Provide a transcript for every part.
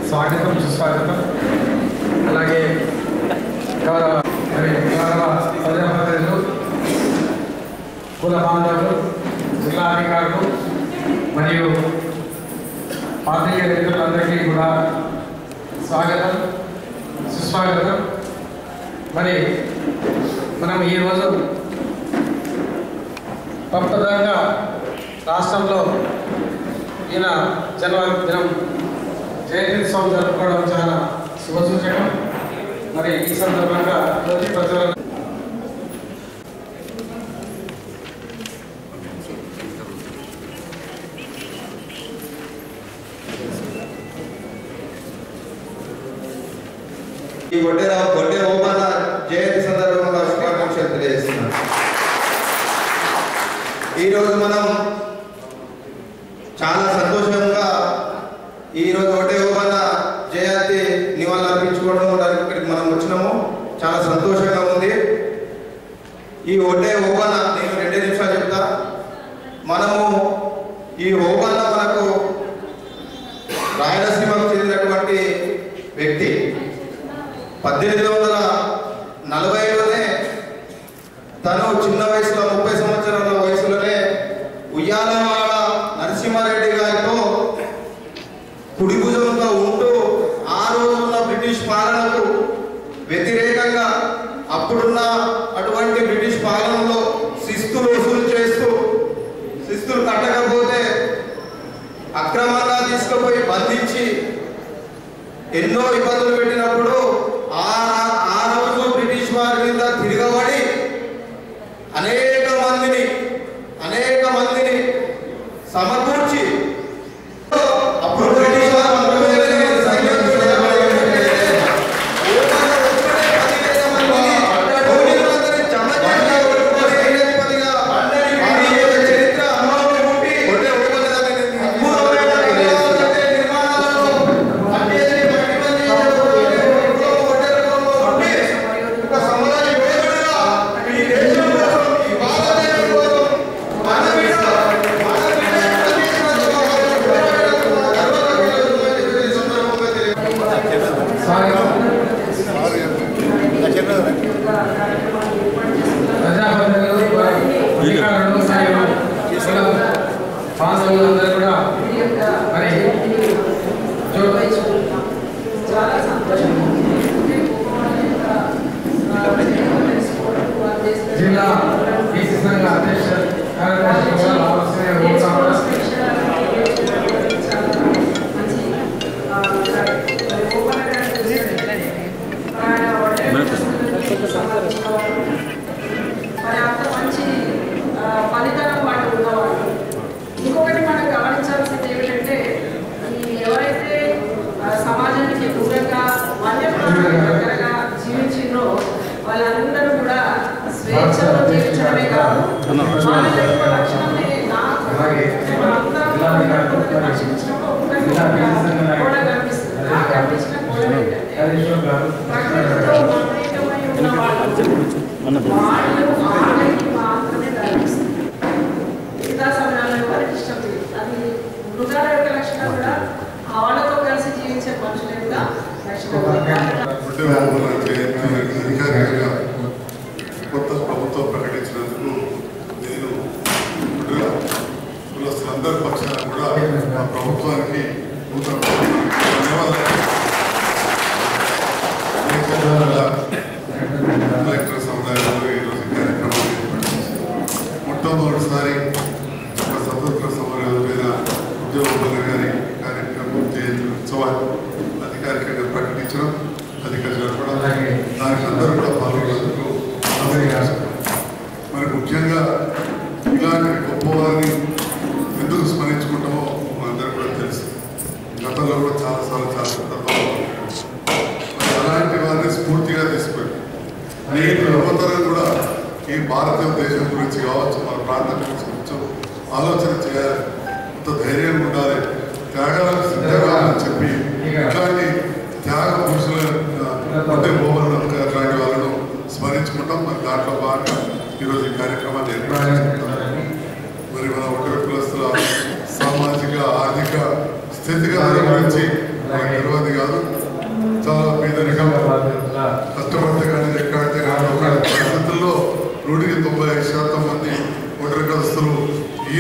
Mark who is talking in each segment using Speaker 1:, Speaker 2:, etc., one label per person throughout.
Speaker 1: స్వాగతం సుస్వాగతం అలాగే గౌరవ మరి గౌరవ ప్రజాప్రతినిధులు కుల బాంధవులు జిల్లా అధికారులు మరియు పాత్రికేయ మిత్రులందరికీ కూడా స్వాగతం సుస్వాగతం మరి మనం ఈరోజు తప్పదంగా రాష్ట్రంలో ఈయన జన్మదినం జయంత్యుత్సవం జరుపుకోవడం చాలా శుభసూచకం మరి ఈ సందర్భంగా జ్యోతి ప్రజ్వలన
Speaker 2: ఈ గొడ్డెరావు గొడ్డె ఓమన జయంతి సందర్భంగా శుభాకాంక్షలు తెలియజేస్తున్నాను ఈరోజు మనం చాలా సంతోషంగా ఈరోజు ఒకటే ఓమన జయంతి నివాళులు అర్పించుకోవడం దానికి ఇక్కడికి మనం వచ్చినాము చాలా సంతోషంగా ఉంది ఈ ఒడ్డే ఓవన నేను రెండే నిమిషాలు చెప్తా మనము ఈ ఓవన్న మనకు రాయలసీమకు చెందినటువంటి వ్యక్తి పద్దెనిమిది వందల నలభైలోనే తను చిన్న వయసులో ముప్పై సంవత్సరాల వయసులోనే ఉయ్యాలవాడ నరసింహారెడ్డి గారితో కుడి భుజంతో ఉంటూ ఆ రోజున్న బ్రిటిష్ పాలనకు వ్యతిరేకంగా అప్పుడున్న అటువంటి బ్రిటిష్ పాలనలో శిస్తులు వసూలు చేస్తూ శిస్తులు కట్టకపోతే అక్రమంగా తీసుకుపోయి బంధించి ఎన్నో ఇబ్బందులు పెట్టినప్పుడు ఆ ఆ రోజు బ్రిటిష్ వారి మీద తిరగబడి అనేక మందిని అనేక మందిని సమకూర్చి అప్పుడు బ్రిటిష్ వారు అందరూ సైన్యం తిరగబడి ఓపెన్ ఒక్కడే పదివేల మందిని పోలీసులందరినీ జమ చేసి ఒక్క సైన్యాధిపతిగా వారి యొక్క చరిత్ర అమలు ఉండి ఒకే ఓపెన్ దాన్ని అద్భుతమైన విజయవంతమైన నిర్మాణాలను అన్నిటినీ పట్టిబంధించిన ఒడ్డెరలో ఉండి ఒక సమాజ యోధుడిగా ఈ దేశం కోసం ఈ భారతదేశం కోసం మన బిడ్డ మన బిడ్డ
Speaker 1: స్వాగతం ప్రజాప్రతినిధులు అధికారులు మరియు కుల బాంధవులు అందరూ కూడా మరి జో-
Speaker 3: చాలా సంతోషం
Speaker 1: జిల్లా బీసీ సంఘ అధ్యక్ష కార్యదర్శి కూడా రావాల్సిన కోరుతా
Speaker 3: మరి అంత మంచి ఫలితాలను వాళ్ళు ఉన్నవాళ్ళు ఇంకొకటి మనం గమనించాల్సింది ఏమిటంటే ఈ ఎవరైతే ఆ, సమాజానికి దూరంగా వన్యప్రాణులకు దగ్గరగా జీవించిండ్రో వాళ్ళందరూ కూడా స్వేచ్ఛలో జీవించడమే కాదు వాళ్ళ యొక్క లక్షణమే నాకు
Speaker 1: అలాగే
Speaker 3: మనందరం
Speaker 1: జిల్లా అధికారులు
Speaker 3: ఒకరిని
Speaker 1: మరి
Speaker 3: రక్షించినప్పుడు ఒకరిని
Speaker 1: జిల్లా బీసీ సంఘ
Speaker 3: కూడా కనిపిస్తుంది నాకు కనిపించిన కోడ ఏంటంటే
Speaker 1: హరీశ్వర్ గారు
Speaker 3: ప్రకృతితో మమేకమై ఉన్న వాళ్ళు వాళ్ళు ఆకలికి మాత్రమే ధరిస్తారు మిగతా సమయాల్లో వారికి ఇష్టం లేదు అది మృగాల యొక్క లక్షణం కూడా వాళ్ళతో కలిసి జీవించే మనుషుల యొక్క లక్షణం
Speaker 4: ఉద్యోగ జయంతి అధికారిగా కొత్త ప్రభుత్వం ప్రకటించినందుకు నేను ముందుగా కులస్తులందరి పక్షాన కూడా మా ప్రభుత్వానికి నూతన ధన్యవాదాలు దేశంలో కలెక్టర్ సముదాయంలో ఈరోజు కార్యక్రమాన్ని నిర్వహించారు. మొట్టమొదటిసారి ఒక స్వతంత్ర సమరయోధులైన ఉద్యోగుల గారి కార్యక్రమం జయంతి ఉత్సవాన్ని అధికారికంగా ప్రకటించడం అధికారి జరపడం
Speaker 1: అలాగే
Speaker 4: దానికి అందరూ కూడా పాల్గొన్నందుకు ఆశీర్వదిస్తున్నాను. మరి ముఖ్యంగా ఇలాంటి గొప్పవారిని ఎందుకు స్మరించుకుంటామో మనందరూ కూడా తెలుసు గతంలో కూడా చాలాసార్లు చాలా సందర్భాల్లో మరి అలాంటి వారిని స్ఫూర్తిగా తీసుకొని నేటి యువతరం కూడా ఈ భారతదేశం గురించి కావచ్చు మన ప్రాంతం గురించి కొంచెం ఆలోచన చేయాలి కొంత ధైర్యం ఉండాలి త్యాగాలకు సిద్ధంగా అని చెప్పి ఇట్లాంటి త్యాగ పురుషుల అంటే మోహన్ అట్లాంటి వాళ్ళను స్మరించుకుంటాం మరి దాంట్లో భాగంగా ఈరోజు ఈ కార్యక్రమాన్ని ఏర్పాటు చేసుకుంటాం మరి మన ఒక్కరి కులస్తుల సామాజిక ఆర్థిక స్థితిగతుల గురించి మనకు తెలియదు కాదు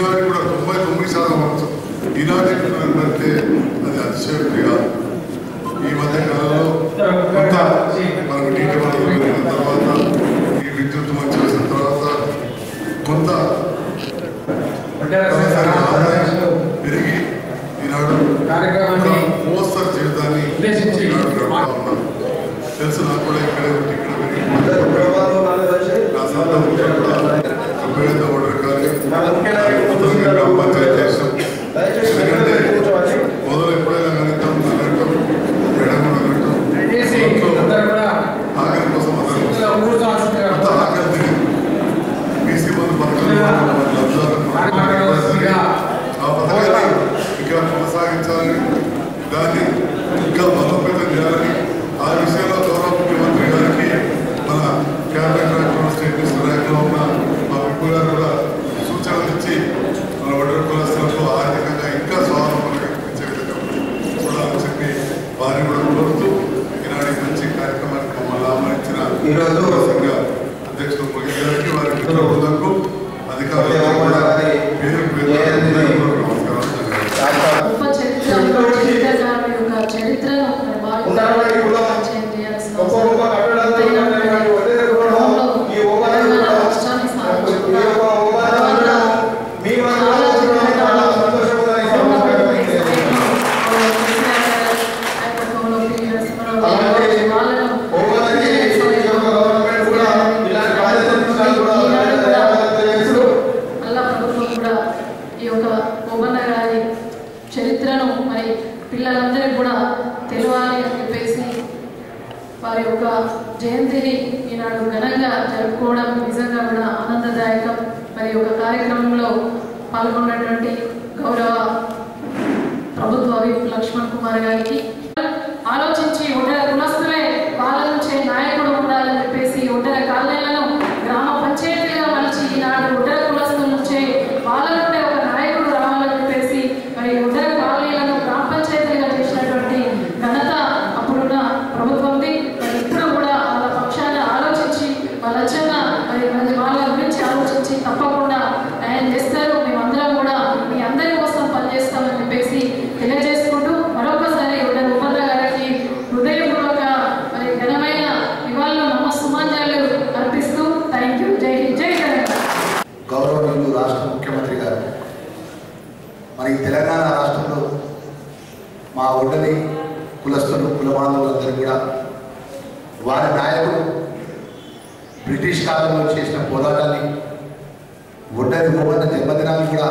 Speaker 4: ఈనాటికి కూడా తొంభై తొమ్మిది శాతం వచ్చు ఈనాటికి పెడితే అది అతిశయోక్తి కాదు ఈ మధ్య కాలంలో కొంత మనకు నీటి వనరులు పెరిగిన తర్వాత ఈ విద్యుత్ మంచి వచ్చిన తర్వాత కొంత తలసరి ఆదాయం పెరిగి ఈనాడు
Speaker 1: కార్యక్రమాన్ని
Speaker 4: ఒక మోస్తరు జీవితాన్ని
Speaker 1: ఉద్దేశించి
Speaker 4: ఈనాడు గడుపుతా ఉన్నాం. తెలుసు నాకు కూడా ఇక్కడే ఉండి ఇక్కడ పెరిగి నా సొంత ఊరు కూడా అభ్యర్థి ఓటర్ కార్యం మొత్తంగా గ్రామ పంచాయతీ చేసాం ఎందుకంటే మొదలు ఎప్పుడైనా కనుక్తాం అనటం మేడం అనటం
Speaker 1: దయచేసి అందరూ కూడా
Speaker 4: ఆఖరి కోసం అందరం
Speaker 1: ఇలా కూర్చోవాల్సిందిగా
Speaker 4: అంత ఆఖరి తిరిగి బీసీ బంధు పథకాలు ఆ పథకాన్ని ఇంకా కొనసాగించాలని దాన్ని ఇంకా బలోపేతం చేయాలని ఆ విషయంలో గౌరవ ముఖ్యమంత్రి గారికి మన క్యాబినెట్ ర్యాంకులో స్టేట్ మినిస్టర్ ర్యాంకులో ఉన్న మా విప్పు గారు కూడా సూచనలు ఇచ్చి మన వడ్డీ కులస్తులకు ఆర్థికంగా ఇంకా స్వావలంబనగా కల్పించే విధంగా చూడాలని చెప్పి వారిని కూడా కోరుతూ ఈనాడు ఈ మంచి కార్యక్రమానికి మమ్మల్ని ఆహ్వానించిన
Speaker 2: ఈరోజు
Speaker 4: సంఘ అధ్యక్షుడు ముగి గారికి వారి మిత్రులకు అధికారులకు కూడా పేరు పేరు నమస్కారం ధన్యవాదాలు.
Speaker 3: గొప్ప చరిత్ర చరిత్రకారుల యొక్క చరిత్రను
Speaker 2: ఉన్నటువంటి కులం, గొప్ప గొప్ప కట్టడాలు ఉన్నటువంటి ఒడ్డెర కులం, ఈ ఓబరాలు కూడా, ఈ యొక్క ఓబరాలు ఉండడం, మీ మన కులం ఉండడం చాలా సంతోషంగా ఈ సందర్భంగా తెలియజేస్తున్నాను. అలాగే ఓబరాకి ఈ యొక్క గవర్నమెంట్ కూడా ఇలాంటి బాధ్యతలు తీసుకోవాలని కూడా ధన్యవాదాలు తెలియజేస్తూ
Speaker 3: అల్లా ప్రభుత్వం కూడా ఈ యొక్క ఓబన్న గారి చరిత్రను మరి పిల్లలందరికీ కూడా తెలియాలి అని చెప్పేసి వారి యొక్క జయంతిని ఈనాడు ఘనంగా జరుపుకోవడం నిజంగా కూడా ఆనందదాయకం మరి ఈ యొక్క కార్యక్రమంలో పాల్గొన్నటువంటి గౌరవ ప్రభుత్వ విప్ లక్ష్మణ్ కుమార్ గారికి ఆలోచించి ఒడ్డెర కులస్తులే వాళ్ళ నుంచే నాయకుడు ఉండాలని చెప్పేసి ఒడ్డెర కాలనీలను గ్రామ పంచాయతీగా మలిచి ఈనాడు ఒడ్డెర కులస్తుల నుంచే వాళ్ళ నుండే ఒక నాయకుడు రావాలని చెప్పేసి మరి ఒడ్డెర కాలనీలను గ్రామ పంచాయతీగా చేసినటువంటి ఘనత అప్పుడున్న ప్రభుత్వంది మరి ఇప్పుడు కూడా వాళ్ళ పక్షాన ఆలోచించి వాళ్ళ అచ్చన్న మరి మరి వాళ్ళ గురించి ఆలోచించి తప్పకుండా న్యాయం చేస్తారు మేమందరం కూడా మీ అందరి కోసం పనిచేస్తామని చెప్పేసి తెలియజేసుకుంటూ మరొకసారి ఉదయ ఉపన్న గారికి హృదయపూర్వక మరి ఘనమైన నివాళులు నమ్మ సుమాంజాలు అర్పిస్తూ థ్యాంక్ యూ జై హింద్, జై తెలంగాణ
Speaker 5: గౌరవనీయులు రాష్ట్ర ముఖ్యమంత్రి గారు మన ఈ తెలంగాణ రాష్ట్రంలో మా ఒడ్డని కులస్తులు కుల బాంధవులందరూ కూడా వారి నాయకుడు బ్రిటిష్ కాలంలో చేసిన పోరాటాన్ని ఒడ్డని మోహన జన్మదినాన్ని కూడా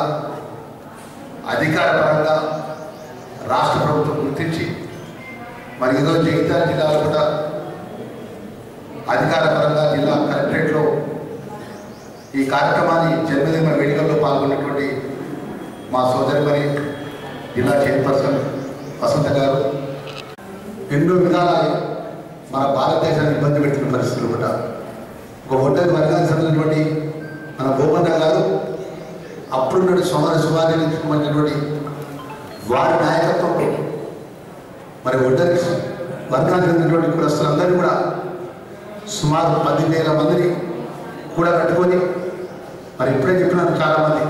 Speaker 5: అధికారపరంగా రాష్ట్ర ప్రభుత్వం గుర్తించి మరి ఈరోజు జగిత్యాల జిల్లాలో కూడా అధికారపరంగా జిల్లా కలెక్టరేట్లో ఈ కార్యక్రమాన్ని జన్మదిన వేడుకల్లో పాల్గొన్నటువంటి మా సోదరిమణి జిల్లా చైర్పర్సన్ వసంత గారు ఎన్నో విధాల మన భారతదేశాన్ని ఇబ్బంది పెడుతున్న పరిస్థితులు కూడా ఒక ఒంటరి వర్గానికి చెందినటువంటి మన బోమన్న గారు అప్పుడున్నటువంటి సోమర సువారిని సంబంధించినటువంటి వారి నాయకత్వంలో మరి ఒంటరి వర్గానికి చెందినటువంటి కులస్తులందరినీ కూడా సుమారు పదివేల మందిని కూడా కట్టుకొని మరి ఇప్పుడే చెప్పినారు చాలామంది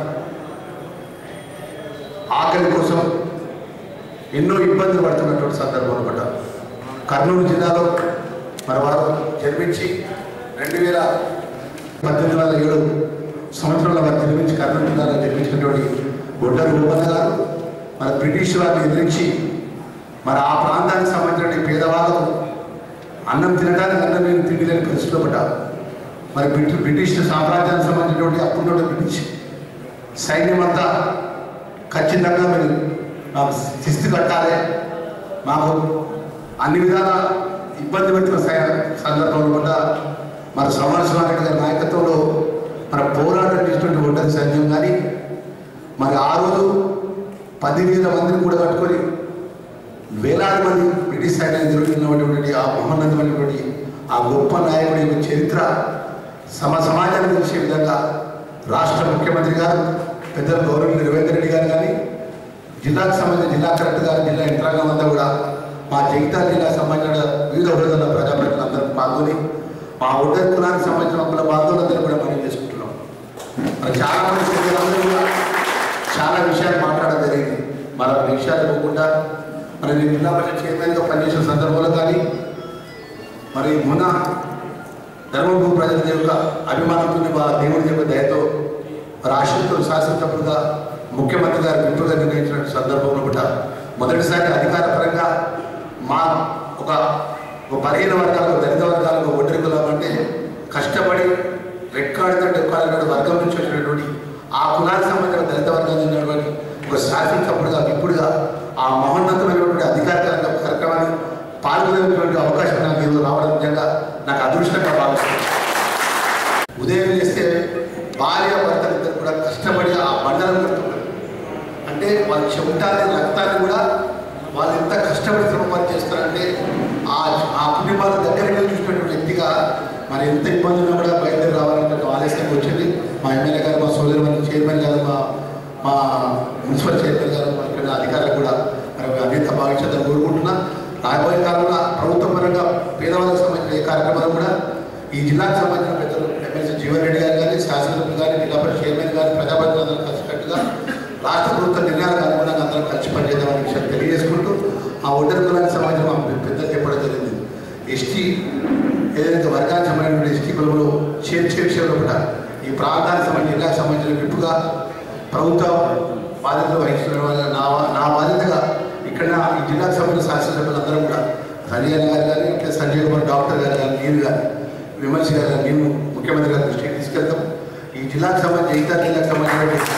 Speaker 5: ఆకలి కోసం ఎన్నో ఇబ్బందులు పడుతున్నటువంటి సందర్భం అనమాట కర్నూలు జిల్లాలో మరి వారు జన్మించి రెండు వేల పద్దెనిమిది వందల ఏడు సంవత్సరంలో వారు జన్మించి కర్నూలు జిల్లాలో జన్మించినటువంటి ఒడ్డరు గోపన్న గారు మరి బ్రిటిష్ వారిని ఎదిరించి మరి ఆ ప్రాంతానికి సంబంధించిన పేదవాళ్ళకు అన్నం తినడానికి అన్నం నేను తిండి లేని పరిస్థితిలో పడ్డారు మరి బ్రిటి బ్రిటిష్ సామ్రాజ్యానికి సంబంధించినటువంటి అప్పుడున్న బ్రిటిష్ సైన్యం అంతా ఖచ్చితంగా మీరు మాకు శిస్తు కట్టాలి మాకు అన్ని విధాల ఇబ్బంది పెట్టిన సై- సందర్భంలో కూడా మన సమరస్వామి గారి నాయకత్వంలో మన పోరాటం చేసినటువంటి ఒంటరి సైన్యం కానీ మరి ఆ రోజు పదివేల మందిని కూడా కట్టుకొని వేలాది మంది బ్రిటిష్ సైన్యాన్ని ఎదుర్కొన్నటువంటి ఆ మహోన్నతమైనటువంటి ఆ గొప్ప నాయకుడి యొక్క చరిత్ర సమ సమాజాన్ని తెలిసే విధంగా రాష్ట్ర ముఖ్యమంత్రి గారు పెద్దలు గౌరవ రవీంద్ర రెడ్డి గారు కానీ జిల్లాకు సంబంధించిన జిల్లా కలెక్టర్ గారు జిల్లా యంత్రాంగం అంతా కూడా మా జగిత్యాల జిల్లాకు సంబంధించిన వివిధ హోదాల ప్రజాప్రతినిధులందరూ పాల్గొని మా ఉద్దర కులానికి సంబంధించిన కుల బాంధవులందరూ కూడా మనం చేసుకుంటున్నాం మరి చాలా మంది సభ్యులందరూ కూడా మరో విషయాలు పోకుండా మరి నేను జిల్లా పరిషత్ చైర్మన్గా పనిచేసిన సందర్భంలో కానీ మరి మొన్న ధర్మభూమి ప్రజల యొక్క అభిమానంతో వాళ్ళ దేవుడి యొక్క దయతో మరి ఆశలతో శాసనసభ్యులుగా ముఖ్యమంత్రి గారు మిత్రులుగా నిర్ణయించిన సందర్భంలో కూడా మొదటిసారి అధికార పరంగా మా ఒక ఒక బలహీన వర్గాలకు దళిత వర్గాలకు ఒంటరి కులం అంటే కష్టపడి రెక్కాడితో డెక్కాడిన వర్గం నుంచి వచ్చినటువంటి ఆ కులానికి సంబంధించిన దళిత వర్గానికి ఉన్నటువంటి ఒక శాసనసభ్యుడుగా ఇప్పుడుగా ఆ మహోన్నతమైనటువంటి అధికారిక కార్యక్రమాన్ని పాల్గొనేటువంటి అవకాశం నాకు ఈరోజు రావడం నిజంగా నాకు అదృష్టంగా భావిస్తున్నాను ఉదయం చేస్తే భార్య భర్తలు ఇద్దరు కూడా కష్టపడి ఆ బండలను కడుతున్నారు అంటే వాళ్ళ చెమటాన్ని రక్తాన్ని కూడా వాళ్ళు ఎంత కష్టపడి శ్రమపడి చేస్తారంటే ఆ ఆ కుటుంబాల దగ్గరికి వెళ్ళి చూసినటువంటి వ్యక్తిగా మరి ఎంత ఇబ్బంది ఉన్నా కూడా బయలుదేరి రావాలంటే ఆలస్యంగా వచ్చింది మా ఎమ్మెల్యే గారు మా సోదరు మన చైర్మన్ గారు మా మా మున్సిపల్ చైర్మన్ గారు మా ఇక్కడ అధికారులు కూడా మరి అన్నింత భావించాలని కోరుకుంటున్నా రాబోయే కాలంలో ప్రభుత్వ పరంగా పేదవాళ్ళకి సంబంధించిన ఏ కార్యక్రమాలు కూడా ఈ జిల్లాకు సంబంధించిన పెద్దలు ఎమ్మెల్సీ జీవన్ రెడ్డి గారు కానీ శాసనసభ్యులు కానీ జిల్లా పరిషత్ చైర్మన్ గారు ప్రజాప్రతినిధులు అందరూ కలిసికట్టుగా రాష్ట్ర ప్రభుత్వ నిర్ణయాలకు అనుగుణంగా అందరం కలిసి పనిచేద్దామనే విషయాన్ని తెలియజేసుకుంటూ ఆ ఒంటరి కులానికి సంబంధించిన మా పెద్దలు చెప్పడం జరిగింది ఎస్టీ ఏదైతే వర్గానికి సంబంధించిన ఎస్టీ కులంలో చేర్చే విషయంలో కూడా ఈ ప్రాంతానికి సంబంధించిన జిల్లాకు సంబంధించిన విప్పుగా ప్రభుత్వ బాధ్యతలు వహిస్తున్న వాళ్ళ నా నా బాధ్యతగా ఇక్కడ ఈ జిల్లాకు సంబంధించిన శాసనసభ్యులందరూ కూడా సంజయ్ గారు కానీ ఇంకా సంజయ్ కుమార్ డాక్టర్ గారు కానీ నేను కానీ విమర్శ గారు కానీ మేము ముఖ్యమంత్రి గారి దృష్టికి తీసుకెళ్తాం ఈ జిల్లాకు సంబంధించిన ఇతర జిల్లాకు సంబంధించిన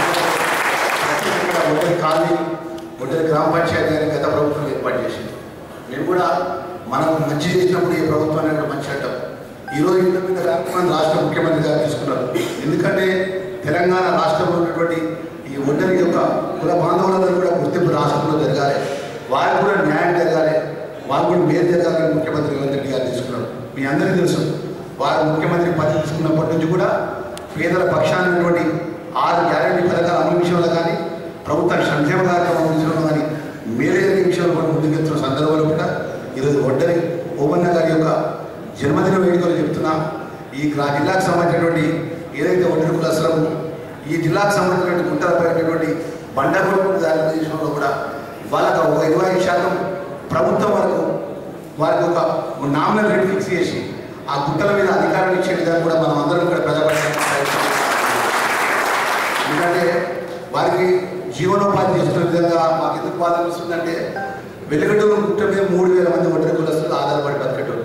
Speaker 5: ప్రత్యేకంగా ఒంటరి కాలనీ ఒంటరి గ్రామ పంచాయతీ గారి గత ప్రభుత్వం ఏర్పాటు చేసింది మేము కూడా మనం మంచి చేసినప్పుడు ఈ ప్రభుత్వాన్ని కూడా మంచి అంటాం ఈరోజు ఇంత పెద్ద కార్యక్రమాన్ని రాష్ట్ర ముఖ్యమంత్రి గారు తీసుకున్నారు ఎందుకంటే తెలంగాణ రాష్ట్రంలో ఉన్నటువంటి ఈ ఒంటరి యొక్క కుల బాంధవులందరూ కూడా గుర్తింపు రాష్ట్రంలో జరగాలి వారికి కూడా న్యాయం జరగాలి వారు కూడా మేలు జరగాలని ముఖ్యమంత్రి రేవంత్ రెడ్డి గారు తీసుకున్నారు మీ అందరికీ తెలుసు వారు ముఖ్యమంత్రి పదవి తీసుకున్నప్పటి నుంచి కూడా పేదల పక్షానటువంటి ఆరు గ్యారంటీ పథకాల అమలు విషయంలో కానీ ప్రభుత్వ సంక్షేమ కార్యక్రమం విషయంలో కానీ మేలే విషయంలో కూడా ముందుకెళ్తున్న సందర్భంలో కూడా ఈరోజు ఒడ్డరి ఓమన్న గారి యొక్క జన్మదిన వేడుకలు చెప్తున్నా ఈ గ్రా జిల్లాకు సంబంధించినటువంటి ఏదైతే ఒంటరి కులాసలము ఈ జిల్లాకు సంబంధించినటువంటి గుంటలపై ఉన్నటువంటి బండగొడుకు దాని విషయంలో కూడా వాళ్ళకు ఒక ఇరవై ఐదు శాతం ప్రభుత్వం వరకు వారికి ఒక నామినల్ రేట్ ఫిక్స్ చేసి ఆ గుట్టల మీద అధికారం ఇచ్చే విధానం కూడా మనం అందరం కూడా ప్రజాపడడానికి ప్రయత్నం ఎందుకంటే వారికి జీవనోపాధి చేస్తున్న విధంగా మాకు ఎందుకు బాధ అనిపిస్తుందంటే వెలుగడూరు గుట్ట మీద మూడు వేల మంది ఒంటరి కులస్తులు ఆధారపడి బతికేటోళ్ళు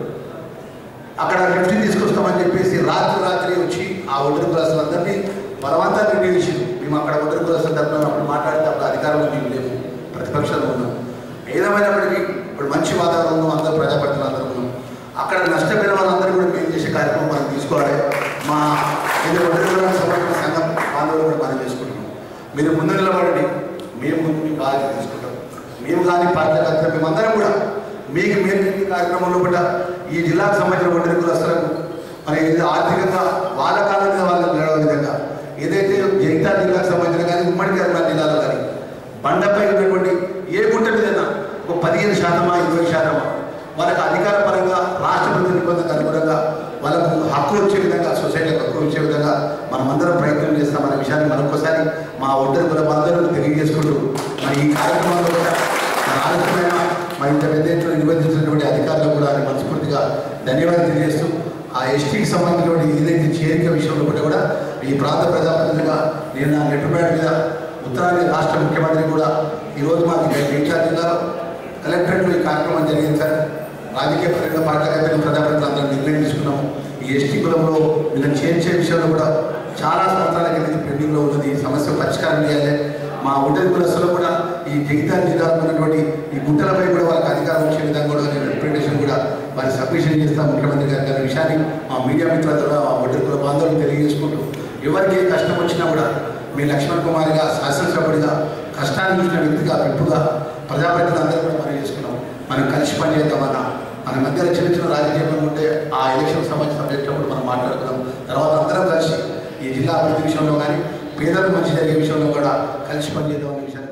Speaker 5: అక్కడ లిఫ్ట్ తీసుకొస్తామని చెప్పేసి రాత్రి రాత్రి వచ్చి ఆ ఒంటరి కులస్తులందరినీ బలవంతాన్ని నిర్ణయించింది మేము అక్కడ ఒంటరి కులస్తుల తరఫున అప్పుడు మాట్లాడితే అప్పుడు అధికారంలో మేము లేము ప్రతిపక్షంలో ఉన్నాం ఏదేమైనప్పటికీ ఇప్పుడు మంచి వాతావరణంలో అందరూ ప్రజాప్రతినిధులు అందరూ ఉన్నాం అక్కడ నష్టపోయిన వాళ్ళందరూ కూడా మేము చేసే కార్యక్రమం మనం తీసుకోవాలి మా ఏదో ఒంటరి కులానికి సంబంధించిన సంఘం బాంధవులు కూడా మనం చేసుకుంటున్నాం మీరు ముందు నిలబడండి మేము ముందు మీ బాధ్యత తీసుకుంటాం మేము కానీ పార్టీ కర్తవ్యం మేమందరం కూడా మీకు మీరు చేసే కార్యక్రమంలో కూడా ఈ జిల్లాకు సంబంధించిన ఒంటరి కులస్తులకు మరి ఇది ఆర్థికంగా వాళ్ళ కాలం మీద వాళ్ళు నిలబడే విధంగా ఏదైతే జగిత్యాల జిల్లాకు సంబంధించిన కానీ ఉమ్మడి కరీంనగర్ జిల్లాలో కానీ బండపై ఉన్నటువంటి ఏ గుంట మీదైనా ఒక పదిహేను శాతమా ఇరవై శాతమా వాళ్ళకి అధికార పరంగా రాష్ట్ర ప్రభుత్వ నిబంధనకు అనుగుణంగా వాళ్ళకు హక్కు వచ్చే విధంగా సొసైటీకి హక్కు వచ్చే విధంగా మనం అందరం ప్రయత్నం చేస్తామనే విషయాన్ని మరొకసారి మా ఒంటరి కుల బాంధవులకు తెలియజేసుకుంటూ మరి ఈ కార్యక్రమంలో కూడా మన ఆలస్యమైన మరి ఇంత పెద్ద ఎత్తున నిబంధించినటువంటి అధికారులకు కూడా మనస్ఫూర్తిగా ధన్యవాదాలు తెలియజేస్తూ ఆ ఎస్టీకి సంబంధించినటువంటి ఏదైతే చేరిక విషయంలో కూడా కూడా ఈ ప్రాంత ప్రజాప్రతినిధిగా నేను నా నెట్టుపేట మీద ఉత్తరాంధ్ర రాష్ట్ర ముఖ్యమంత్రి కూడా ఈరోజు మాకు జగిత్యాల జిల్లాలో కలెక్టరేట్లో ఈ కార్యక్రమం జరిగింది సార్ రాజకీయ పరంగా పార్టీ ప్రజాప్రతినిధులు అందరం నిర్ణయం తీసుకున్నాము ఈ ఎస్టీ కులంలో వీళ్ళని చేర్చే విషయంలో కూడా చాలా సంవత్సరాల కింద పెండింగ్లో ఉన్నది ఈ సమస్య పరిష్కారం చేయాలి మా ఒంటరి కులస్తులు కూడా ఈ జగిత్యాల జిల్లాలో ఉన్నటువంటి ఈ గుట్టలపై కూడా వాళ్ళకి అధికారం వచ్చే విధంగా కూడా నేను రిప్రజెంటేషన్ కూడా వారి సబ్మిషన్ చేస్తాం ముఖ్యమంత్రి గారి గారి విషయాన్ని మా మీడియా మిత్రుల ద్వారా మా ఒంటరి కుల బాంధవులు తెలియజేసుకుంటూ ఎవరికి ఏ కష్టం వచ్చినా కూడా మీ లక్ష్మణ్ కుమార్గా శాసనసభ్యుడిగా కష్టాన్ని చూసిన వ్యక్తిగా విప్పుగా ప్రజాప్రతినిధులు అందరూ కూడా మనం చేసుకున్నాం మనం కలిసి పనిచేద్దామన్నా మన మధ్యలో చిన్న చిన్న రాజకీయం ఉంటే ఆ ఎలక్షన్ సంబంధించిన సబ్జెక్టులో మనం మాట్లాడుకున్నాం తర్వాత అందరం కలిసి ఈ జిల్లా అభివృద్ధి విషయంలో కానీ పేదలకు మంచి జరిగే విషయంలో కూడా కలిసి పనిచేద్దామనే విషయాన్ని